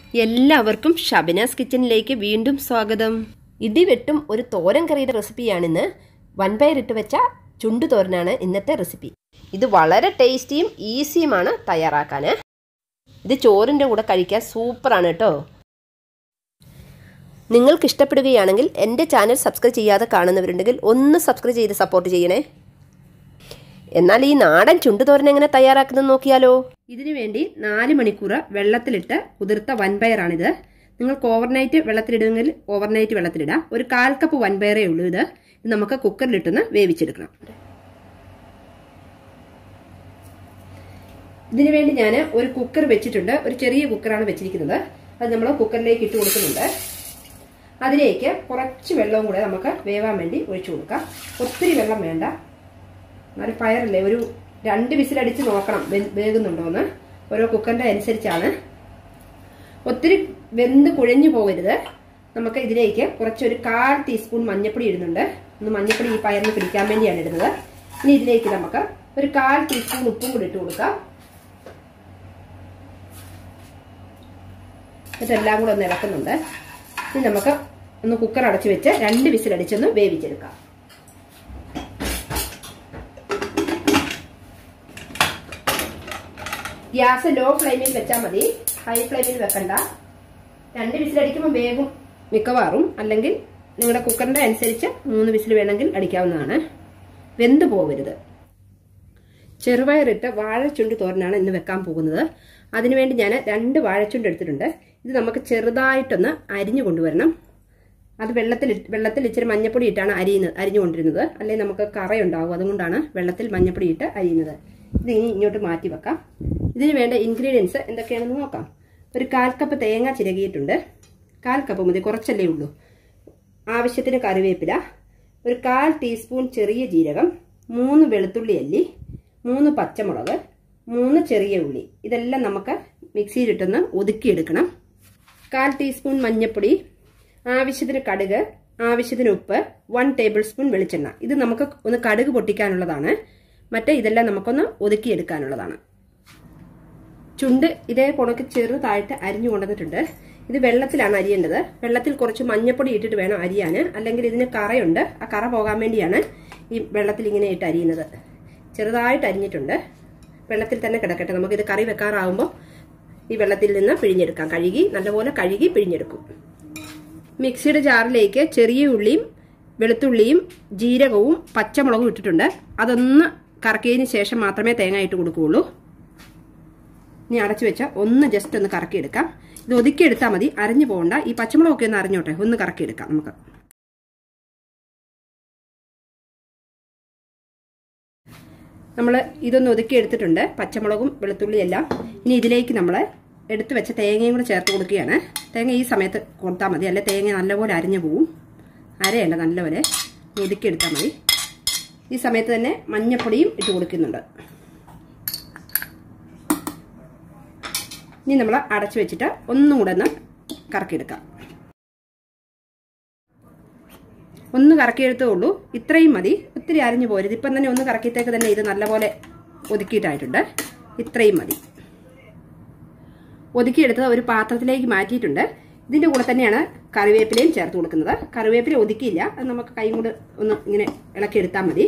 എല്ലാവർക്കും ഷബനാസ് കിച്ചണിലേക്ക് വീണ്ടും സ്വാഗതം ഇടിവെട്ടും ഒരു തോരൻ കറിയുടെ റെസിപ്പിയാണിന്ന് വൻപയറിട്ട് വെച്ച ചുണ്ടു തോരനാണ് ഇന്നത്തെ റെസിപ്പി ഇത് വളരെ ടേസ്റ്റിയും ഈസിയുമാണ് തയ്യാറാക്കാൻ ഇത് ചോറിൻ്റെ കൂടെ കഴിക്കാൻ സൂപ്പറാണ് കേട്ടോ നിങ്ങൾക്ക് ഇഷ്ടപ്പെടുകയാണെങ്കിൽ എൻ്റെ ചാനൽ സബ്സ്ക്രൈബ് ചെയ്യാതെ കാണുന്നവരുണ്ടെങ്കിൽ ഒന്ന് സബ്സ്ക്രൈബ് ചെയ്ത് സപ്പോർട്ട് ചെയ്യണേ എന്നാൽ ഈ നാടൻ ചുണ്ടുതോരൻ എങ്ങനെ തയ്യാറാക്കുന്നത് നോക്കിയാലോ ഇതിനു വേണ്ടി നാല് മണിക്കൂർ വെള്ളത്തിലിട്ട് കുതിർത്ത വൻപയറാണിത് നിങ്ങൾക്ക് ഓവർനൈറ്റ് വെള്ളത്തിലിടുമെങ്കിൽ ഓവർനൈറ്റ് വെള്ളത്തിലിടാം ഒരു കാൽ കപ്പ് വൻപയറേ ഉള്ളൂ ഇത് ഇത് നമുക്ക് കുക്കറിലിട്ടൊന്ന് വേവിച്ചെടുക്കണം ഇതിനു വേണ്ടി ഞാൻ ഒരു കുക്കർ വെച്ചിട്ടുണ്ട് ഒരു ചെറിയ കുക്കറാണ് വെച്ചിരിക്കുന്നത് അത് നമ്മൾ കുക്കറിലേക്ക് ഇട്ട് കൊടുക്കുന്നുണ്ട് അതിലേക്ക് കുറച്ച് വെള്ളവും കൂടെ നമുക്ക് വേവാൻ വേണ്ടി ഒഴിച്ചു കൊടുക്കാം ഒത്തിരി വെള്ളം വേണ്ട എന്നാലും പയറല്ലേ ഒരു രണ്ട് വിസിലടിച്ച് നോക്കണം വേകുന്നുണ്ടോന്ന് ഓരോ കുക്കറിന്റെ അനുസരിച്ചാണ് ഒത്തിരി വെന്ത് കുഴഞ്ഞു പോകരുത് നമുക്ക് ഇതിലേക്ക് കുറച്ചൊരു കാൽ ടീസ്പൂൺ മഞ്ഞപ്പൊടി ഇടുന്നുണ്ട് ഒന്ന് മഞ്ഞപ്പൊടി ഈ പയറിന് പിടിക്കാൻ വേണ്ടിയാണ് ഇടുന്നത് ഇനി ഇതിലേക്ക് നമുക്ക് ഒരു കാൽ ടീസ്പൂൺ ഉപ്പും കൂടി ഇട്ട് കൊടുക്കാം ഇതെല്ലാം കൂടെ ഒന്ന് ഇളക്കുന്നുണ്ട് ഇനി നമുക്ക് ഒന്ന് കുക്കർ അടച്ചു വെച്ച് രണ്ട് വിസിലടിച്ചൊന്ന് വേവിച്ചെടുക്കാം ഗ്യാസ് ലോ ഫ്ലെയിമിൽ വെച്ചാൽ മതി ഹൈ ഫ്ലെയിമിൽ വെക്കണ്ട രണ്ട് വിസിലടിക്കുമ്പോൾ വേഗം മിക്കവാറും അല്ലെങ്കിൽ നിങ്ങളുടെ കുക്കറിന്റെ അനുസരിച്ച് മൂന്ന് വിസിൽ വേണമെങ്കിൽ അടിക്കാവുന്നതാണ് വെന്ത് പോകരുത് ചെറുപയറിട്ട് വാഴച്ചുണ്ട് തോരനാണ് ഇന്ന് വെക്കാൻ പോകുന്നത് അതിനുവേണ്ടി ഞാൻ രണ്ട് വാഴച്ചുണ്ട് എടുത്തിട്ടുണ്ട് ഇത് നമുക്ക് ചെറുതായിട്ടൊന്ന് അരിഞ്ഞു കൊണ്ടുവരണം അത് വെള്ളത്തിൽ വെള്ളത്തിൽ ഇച്ചിരി മഞ്ഞപ്പൊടി ഇട്ടാണ് അരിയുന്നത് അരിഞ്ഞു കൊണ്ടിരുന്നത് അല്ലെങ്കിൽ നമുക്ക് കറയുണ്ടാവും അതുകൊണ്ടാണ് വെള്ളത്തിൽ മഞ്ഞപ്പൊടി ഇട്ട് അരിയുന്നത് ഇത് ഇനി ഇങ്ങോട്ട് മാറ്റി വെക്കാം ഇതിന് വേണ്ട ഇൻഗ്രീഡിയൻസ് എന്തൊക്കെയാണെന്ന് നോക്കാം ഒരു കാൽ കപ്പ് തേങ്ങ ചിരകിയിട്ടുണ്ട് കാൽ കപ്പ് മതി കുറച്ചല്ലേ ഉള്ളൂ ആവശ്യത്തിന് കറിവേപ്പില ഒരു കാൽ ടീസ്പൂൺ ചെറിയ ജീരകം മൂന്ന് വെളുത്തുള്ളി അല്ലി മൂന്ന് പച്ചമുളക് മൂന്ന് ചെറിയ ഉള്ളി ഇതെല്ലാം നമുക്ക് മിക്സിയിലിട്ടൊന്ന് ഒതുക്കിയെടുക്കണം കാൽ ടീസ്പൂൺ മഞ്ഞൾപ്പൊടി ആവശ്യത്തിന് കടുക് ആവശ്യത്തിന് ഉപ്പ് വൺ ടേബിൾ സ്പൂൺ വെളിച്ചെണ്ണ ഇത് നമുക്ക് ഒന്ന് കടുക് പൊട്ടിക്കാനുള്ളതാണ് മറ്റേ ഇതെല്ലാം നമുക്കൊന്ന് ഒതുക്കിയെടുക്കാനുള്ളതാണ് ചുണ്ട് ഇതേ കുണക്ക് ചെറുതായിട്ട് അരിഞ്ഞു കൊണ്ടുവന്നിട്ടുണ്ട് ഇത് വെള്ളത്തിലാണ് അരിയേണ്ടത് വെള്ളത്തിൽ കുറച്ച് മഞ്ഞപ്പൊടി ഇട്ടിട്ട് വേണം അരിയാൻ അല്ലെങ്കിൽ ഇതിന് കറയുണ്ട് ആ കറ പോകാൻ വേണ്ടിയാണ് ഈ വെള്ളത്തിൽ ഇങ്ങനെ ഇട്ട് അരിയുന്നത് ചെറുതായിട്ട് അരിഞ്ഞിട്ടുണ്ട് വെള്ളത്തിൽ തന്നെ കിടക്കട്ടെ നമുക്കിത് കറി വെക്കാറാവുമ്പോൾ ഈ വെള്ളത്തിൽ നിന്ന് പിഴിഞ്ഞെടുക്കാം കഴുകി നല്ലപോലെ കഴുകി പിഴിഞ്ഞെടുക്കും മിക്സിയുടെ ജാറിലേക്ക് ചെറിയ ഉള്ളിയും വെളുത്തുള്ളിയും ജീരകവും പച്ചമുളകും ഇട്ടിട്ടുണ്ട് അതൊന്ന് കറക്കിയതിന് ശേഷം മാത്രമേ തേങ്ങ ഇട്ട് കൊടുക്കുകയുള്ളൂ ഇനി അടച്ചു വെച്ച ഒന്ന് ജസ്റ്റ് ഒന്ന് കറക്കിയെടുക്കാം ഇത് ഒതുക്കിയെടുത്താൽ മതി അരഞ്ഞു പോകണ്ട ഈ പച്ചമുളകൊക്കെ ഒന്ന് അരഞ്ഞോട്ടെ ഒന്ന് കറക്കിയെടുക്കാം നമുക്ക് നമ്മൾ ഇതൊന്ന് ഒതുക്കി എടുത്തിട്ടുണ്ട് പച്ചമുളകും വെളുത്തുള്ളിയും എല്ലാം ഇനി ഇതിലേക്ക് നമ്മൾ എടുത്തു വെച്ച തേങ്ങയും കൂടെ ചേർത്ത് കൊടുക്കുകയാണ് തേങ്ങ ഈ സമയത്ത് കൊടുത്താൽ മതി അല്ലെ തേങ്ങ നല്ലപോലെ അരിഞ്ഞു പോവും അരയണ്ട നല്ലപോലെ ഒതുക്കി എടുത്താൽ മതി ഈ സമയത്ത് തന്നെ മഞ്ഞപ്പൊടിയും ഇട്ട് കൊടുക്കുന്നുണ്ട് ഇനി നമ്മൾ അടച്ചു വെച്ചിട്ട് ഒന്നും കൂടെ ഒന്ന് കറക്കിയെടുക്കാം ഒന്ന് കറക്കിയെടുത്തേ ഉള്ളൂ ഇത്രയും മതി ഒത്തിരി അരിഞ്ഞു പോരുത് ഇപ്പം തന്നെ ഒന്ന് കറക്കിയത്തേക്ക് തന്നെ ഇത് നല്ലപോലെ ഒതുക്കിയിട്ടായിട്ടുണ്ട് ഇത്രയും മതി ഒതുക്കിയെടുത്തത് ഒരു പാത്രത്തിലേക്ക് മാറ്റിയിട്ടുണ്ട് ഇതിൻ്റെ കൂടെ തന്നെയാണ് കറിവേപ്പിലയും ചേർത്ത് കൊടുക്കുന്നത് കറിവേപ്പില ഒതുക്കിയില്ല അത് നമുക്ക് കൈ കൊണ്ട് ഒന്ന് ഇങ്ങനെ ഇളക്കിയെടുത്താൽ മതി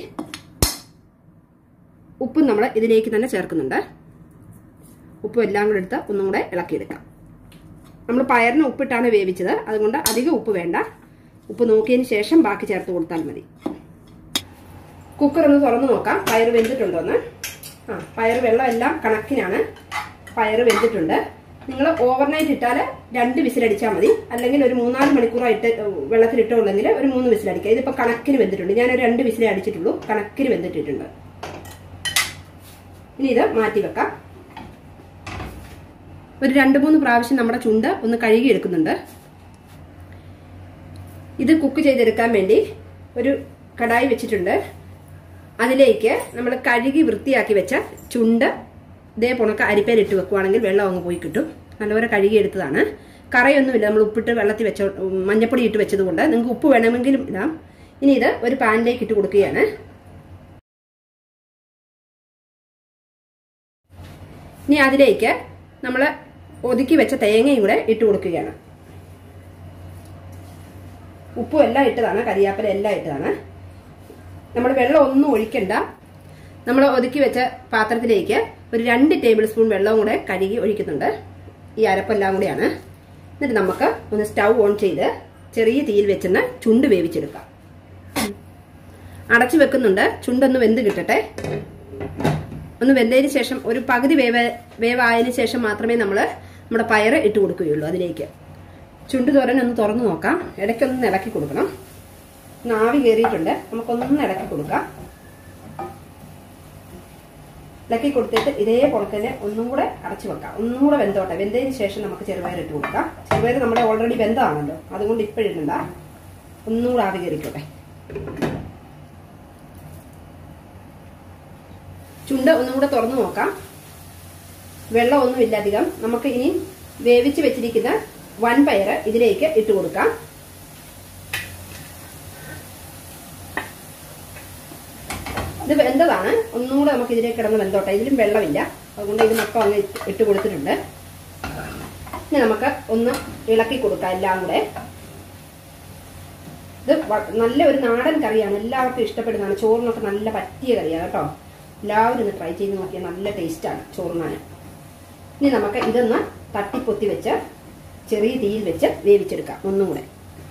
ഉപ്പും നമ്മൾ ഇതിലേക്ക് തന്നെ ചേർക്കുന്നുണ്ട് ഉപ്പും എല്ലാം കൂടെ എടുത്ത് ഒന്നും കൂടെ ഇളക്കിയെടുക്കാം നമ്മൾ പയറിന് ഉപ്പിട്ടാണ് വേവിച്ചത് അതുകൊണ്ട് അധികം ഉപ്പ് വേണ്ട ഉപ്പ് നോക്കിയതിന് ശേഷം ബാക്കി ചേർത്ത് കൊടുത്താൽ മതി കുക്കർ ഒന്ന് തുറന്നു നോക്കാം പയർ വെന്തിട്ടുണ്ടോ എന്ന് ആ പയർ വെള്ളം എല്ലാം കണക്കിനാണ് പയർ വെന്തിട്ടുണ്ട് നിങ്ങൾ ഓവർനൈറ്റ് ഇട്ടാൽ രണ്ട് വിസിലടിച്ചാൽ മതി അല്ലെങ്കിൽ ഒരു മൂന്നാല് മണിക്കൂറായിട്ട് വെള്ളത്തിലിട്ടുള്ളെങ്കിൽ ഒരു മൂന്ന് വിസിലടിക്കുക ഇതിപ്പോൾ കണക്കിന് വെന്തിട്ടുണ്ട് ഞാൻ ഒരു രണ്ട് വിസിലേ അടിച്ചിട്ടുള്ളൂ കണക്കിന് വെന്തിട്ടിട്ടുണ്ട് ഇനി ഇത് മാറ്റി വെക്കാം ഒരു രണ്ട് മൂന്ന് പ്രാവശ്യം നമ്മുടെ ചുണ്ട് ഒന്ന് കഴുകി എടുക്കുന്നുണ്ട് ഇത് കുക്ക് ചെയ്തെടുക്കാൻ വേണ്ടി ഒരു കടായി വെച്ചിട്ടുണ്ട് അതിലേക്ക് നമ്മൾ കഴുകി വൃത്തിയാക്കി വെച്ച ചുണ്ട് ഇതേ പൊണക്ക് അരിപ്പേലിട്ട് വെക്കുവാണെങ്കിൽ വെള്ളം അങ്ങ് പോയി കിട്ടും നല്ലപോലെ കഴുകി എടുത്തതാണ് കറയൊന്നുമില്ല നമ്മൾ ഉപ്പിട്ട് വെള്ളത്തിൽ വെച്ച മഞ്ഞപ്പൊടി ഇട്ട് വെച്ചത് കൊണ്ട് നിങ്ങൾക്ക് ഉപ്പ് വേണമെങ്കിലും ഇടാം ഇനി ഇത് ഒരു പാനിലേക്ക് ഇട്ട് കൊടുക്കുകയാണ് ഇനി അതിലേക്ക് നമ്മൾ ഒതുക്കി വെച്ച തേങ്ങയും കൂടെ ഇട്ട് കൊടുക്കുകയാണ് ഉപ്പും എല്ലാം ഇട്ടതാണ് കരിയാപ്പല എല്ലാം ഇട്ടതാണ് നമ്മൾ വെള്ളം ഒന്നും ഒഴിക്കണ്ട നമ്മൾ ഒതുക്കി വെച്ച പാത്രത്തിലേക്ക് ഒരു രണ്ട് ടേബിൾ സ്പൂൺ വെള്ളവും കൂടെ കഴുകി ഒഴിക്കുന്നുണ്ട് ഈ അരപ്പെല്ലാം കൂടെയാണ് എന്നിട്ട് നമുക്ക് ഒന്ന് സ്റ്റൗ ഓൺ ചെയ്ത് ചെറിയ തീയിൽ വെച്ചെന്ന് ചുണ്ട് വേവിച്ചെടുക്കാം അടച്ചു വെക്കുന്നുണ്ട് ചുണ്ടൊന്ന് വെന്ത് കിട്ടട്ടെ ഒന്ന് വെന്തതിന് ശേഷം ഒരു പകുതി വേവ് വേവായതിനു ശേഷം മാത്രമേ നമ്മൾ നമ്മുടെ പയറ് ഇട്ട് കൊടുക്കുകയുള്ളൂ അതിലേക്ക് ചുണ്ട് തോരൻ ഒന്ന് തുറന്നു നോക്കാം ഇടയ്ക്കൊന്ന് ഇളക്കി കൊടുക്കണം ഒന്ന് ആവി കയറിയിട്ടുണ്ട് നമുക്കൊന്ന് ഇളക്കി കൊടുക്കാം ഇളക്കി കൊടുത്തിട്ട് ഇതേപോലെ തന്നെ ഒന്നും കൂടെ അടച്ചു വെക്കാം ഒന്നും കൂടെ വെന്തോട്ടെ വെന്തതിന് ശേഷം നമുക്ക് ചെറുപയർ ഇട്ട് കൊടുക്കാം ചെറുപയർ നമ്മുടെ ഓൾറെഡി വെന്തമാണല്ലോ അതുകൊണ്ട് ഇപ്പോഴിടണ്ട ഒന്നും കൂടെ ആവി കയറിക്കോട്ടെ ചുണ്ട് ഒന്നും കൂടെ തുറന്നു നോക്കാം വെള്ളമൊന്നുമില്ല അധികം നമുക്ക് ഇനി വേവിച്ച് വെച്ചിരിക്കുന്ന വൻപയർ ഇതിലേക്ക് ഇട്ട് കൊടുക്കാം ഇത് വെന്തതാണ് ഒന്നും കൂടെ നമുക്ക് ഇതിലേക്ക് കിടന്ന് വെന്തോട്ടെ ഇതിലും വെള്ളമില്ല അതുകൊണ്ട് ഇത് മൊത്തം അങ്ങ് ഇട്ട് കൊടുത്തിട്ടുണ്ട് ഇനി നമുക്ക് ഒന്ന് ഇളക്കി കൊടുക്കാം എല്ലാം കൂടെ ഇത് നല്ല ഒരു നാടൻ കറിയാണ് എല്ലാവർക്കും ഇഷ്ടപ്പെടുന്നതാണ് ചോറിനൊക്കെ നല്ല പറ്റിയ കറിയാണ് കേട്ടോ എല്ലാവരും ഒന്ന് ട്രൈ ചെയ്ത് നോക്കിയാൽ നല്ല ടേസ്റ്റാണ് ചോറുണ്ണാൻ ഇനി നമുക്ക് ഇതൊന്ന് തട്ടിപ്പൊത്തി വെച്ച് ചെറിയ തീയിൽ വെച്ച് വേവിച്ചെടുക്കാം ഒന്നും കൂടെ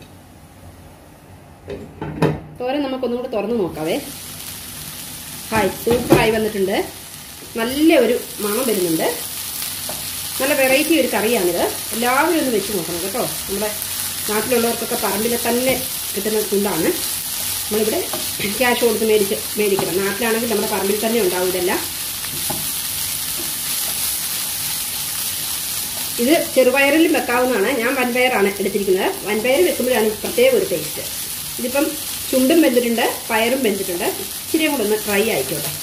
തോരൻ നമുക്കൊന്നും കൂടെ തുറന്നു നോക്കാവേ ഹായ് സൂപ്പറായി വന്നിട്ടുണ്ട് നല്ല ഒരു മണം വരുന്നുണ്ട് നല്ല വെറൈറ്റി ഒരു കറിയാണിത് എല്ലാവരും ഒന്ന് വെച്ച് നോക്കണം കേട്ടോ നമ്മുടെ നാട്ടിലുള്ളവർക്കൊക്കെ പറമ്പിൽ തന്നെ കിട്ടുന്ന ചുണ്ടാണ് നമ്മളിവിടെ ക്യാഷ് കൊടുത്ത് മേടിച്ച് മേടിക്കണം നാട്ടിലാണെങ്കിൽ നമ്മുടെ പറമ്പിൽ തന്നെ ഉണ്ടാവും ഇതെല്ലാം ഇത് ചെറുപയറിലും വെക്കാവുന്നതാണ് ഞാൻ വൻപയറാണ് എടുത്തിരിക്കുന്നത് വൻപയർ വെക്കുമ്പോഴാണ് പ്രത്യേക ഒരു ടേസ്റ്റ് ഇതിപ്പം ചുണ്ടും വെന്തിട്ടുണ്ട് പയറും വെന്തിട്ടുണ്ട് ഇച്ചിരി കൂടെ ഒന്ന് ഫ്രൈ ആയിക്കോട്ടെ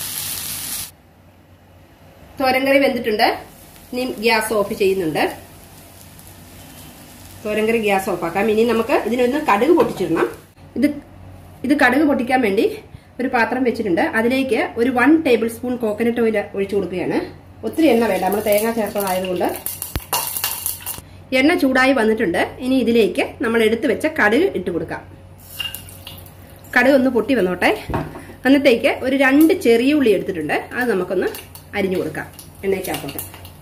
തോരൻകറി വെന്തിട്ടുണ്ട് ഇനി ഗ്യാസ് ഓഫ് ചെയ്യുന്നുണ്ട് തോരൻകറി ഗ്യാസ് ഓഫ് ആക്കാം ഇനി നമുക്ക് ഇതിനൊന്ന് കടുക് പൊട്ടിച്ചിടണം ഇത് ഇത് കടുക് പൊട്ടിക്കാൻ വേണ്ടി ഒരു പാത്രം വെച്ചിട്ടുണ്ട് അതിലേക്ക് ഒരു one tablespoon coconut oil ഒഴിച്ചു കൊടുക്കുകയാണ് ഒത്തിരി എണ്ണ വേണ്ട നമ്മൾ തേങ്ങ ചേർത്തതായതുകൊണ്ട് എണ്ണ ചൂടായി വന്നിട്ടുണ്ട് ഇനി ഇതിലേക്ക് നമ്മൾ എടുത്തു വെച്ച കടുക് ഇട്ട് കൊടുക്കാം കടുക് ഒന്ന് പൊട്ടി വന്നോട്ടെ അന്നത്തേക്ക് ഒരു രണ്ട് ചെറിയ ഉള്ളി എടുത്തിട്ടുണ്ട് അത് നമുക്കൊന്ന് അരിഞ്ഞു കൊടുക്കാം എണ്ണയ്ക്കകത്തോട്ട്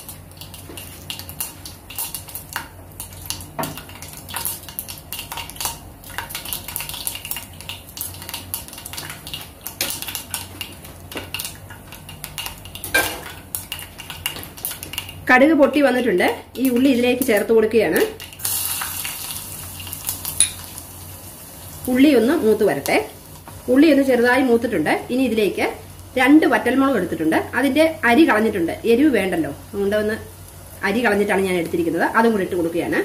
കടുക് പൊട്ടി വന്നിട്ടുണ്ട് ഈ ഉള്ളി ഇതിലേക്ക് ചേർത്ത് കൊടുക്കുകയാണ് ഉള്ളി ഒന്ന് മൂത്ത് വരട്ടെ ഉള്ളി ഒന്ന് ചെറുതായി മൂത്തിട്ടുണ്ട് ഇനി ഇതിലേക്ക് രണ്ട് വറ്റൽമുളക് എടുത്തിട്ടുണ്ട് അതിന്റെ അരി കളഞ്ഞിട്ടുണ്ട് എരിവ് വേണ്ടല്ലോ അതുകൊണ്ട് ഒന്ന് അരി കളഞ്ഞിട്ടാണ് ഞാൻ എടുത്തിരിക്കുന്നത് അതും കൂടി ഇട്ട് കൊടുക്കുകയാണ്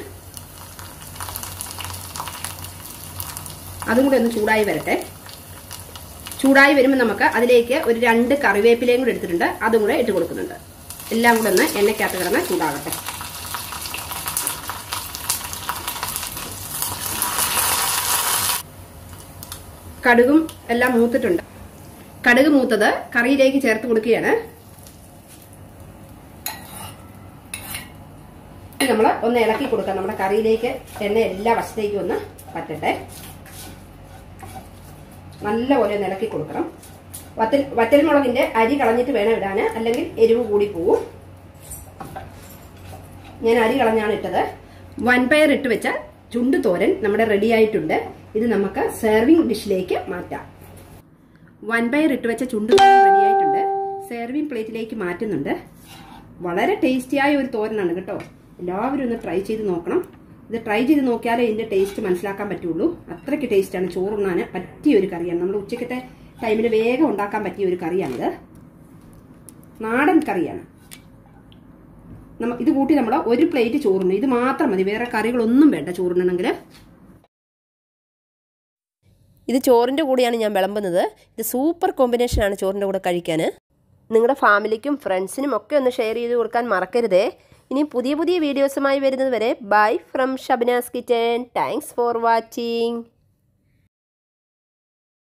അതും കൂടി ഒന്ന് ചൂടായി വരട്ടെ ചൂടായി വരുമ്പോൾ നമുക്ക് അതിലേക്ക് ഒരു രണ്ട് കറിവേപ്പിലയും കൂടി എടുത്തിട്ടുണ്ട് അതും കൂടെ ഇട്ട് കൊടുക്കുന്നുണ്ട് എല്ലാം കൂടെ ഒന്ന് എണ്ണയ്ക്കകത്ത് കിടന്ന് ചൂടാകട്ടെ കടുകും എല്ലാം മൂത്തിട്ടുണ്ട് കടുക് മൂത്തത് കറിയിലേക്ക് ചേർത്ത് കൊടുക്കുകയാണ് നമ്മൾ ഒന്ന് ഇളക്കി കൊടുക്കാം നമ്മുടെ കറിയിലേക്ക് എണ്ണ എല്ലാ വശത്തേക്കും ഒന്ന് പറ്റട്ടെ നല്ലപോലെ ഒന്ന് ഇളക്കി കൊടുക്കണം വറ്റൽ വറ്റൽമുളകിന്റെ അരി കളഞ്ഞിട്ട് വേണം ഇടാൻ അല്ലെങ്കിൽ എരിവ് കൂടി പോവും ഞാൻ അരി കളഞ്ഞാണ് ഇട്ടത് വൻപയർ ഇട്ട് വെച്ച ചുണ്ട് തോരൻ നമ്മുടെ റെഡി ആയിട്ടുണ്ട് ഇത് നമുക്ക് സെർവിങ് ഡിഷിലേക്ക് മാറ്റാം വൻപയർ ഇട്ട് വെച്ച ചുണ്ട് തോരൻ റെഡി ആയിട്ടുണ്ട് സെർവിങ് പ്ലേറ്റിലേക്ക് മാറ്റുന്നുണ്ട് വളരെ ടേസ്റ്റിയായ ഒരു തോരനാണ് കേട്ടോ എല്ലാവരും ഒന്ന് ട്രൈ ചെയ്ത് നോക്കണം ഇത് ട്രൈ ചെയ്ത് നോക്കിയാലേ ഇതിന്റെ ടേസ്റ്റ് മനസ്സിലാക്കാൻ പറ്റുള്ളൂ അത്രയ്ക്ക് ടേസ്റ്റാണ് ചോറുണ്ണാൻ പറ്റിയ ഒരു കറിയാണ് നമ്മുടെ ഉച്ചക്കത്തെ ടൈമിൽ വേഗം ഉണ്ടാക്കാൻ പറ്റിയ ഒരു കറിയാണിത് നാടൻ കറിയാണ് നമ്മ ഇത് കൂട്ടി നമ്മൾ ഒരു പ്ലേറ്റ് ചോറുണ്ട് ഇത് മാത്രം മതി വേറെ കറികളൊന്നും വേണ്ട ചോറുണ്ടെങ്കിൽ ഇത് ചോറിൻ്റെ കൂടെയാണ് ഞാൻ വിളമ്പുന്നത് ഇത് സൂപ്പർ കോമ്പിനേഷനാണ് ചോറിൻ്റെ കൂടെ കഴിക്കാൻ നിങ്ങളുടെ ഫാമിലിക്കും ഫ്രണ്ട്സിനും ഒക്കെ ഒന്ന് ഷെയർ ചെയ്ത് കൊടുക്കാൻ മറക്കരുതേ ഇനി പുതിയ പുതിയ വീഡിയോസുമായി വരുന്നത് വരെ bye from Shabana's kitchen thanks for watching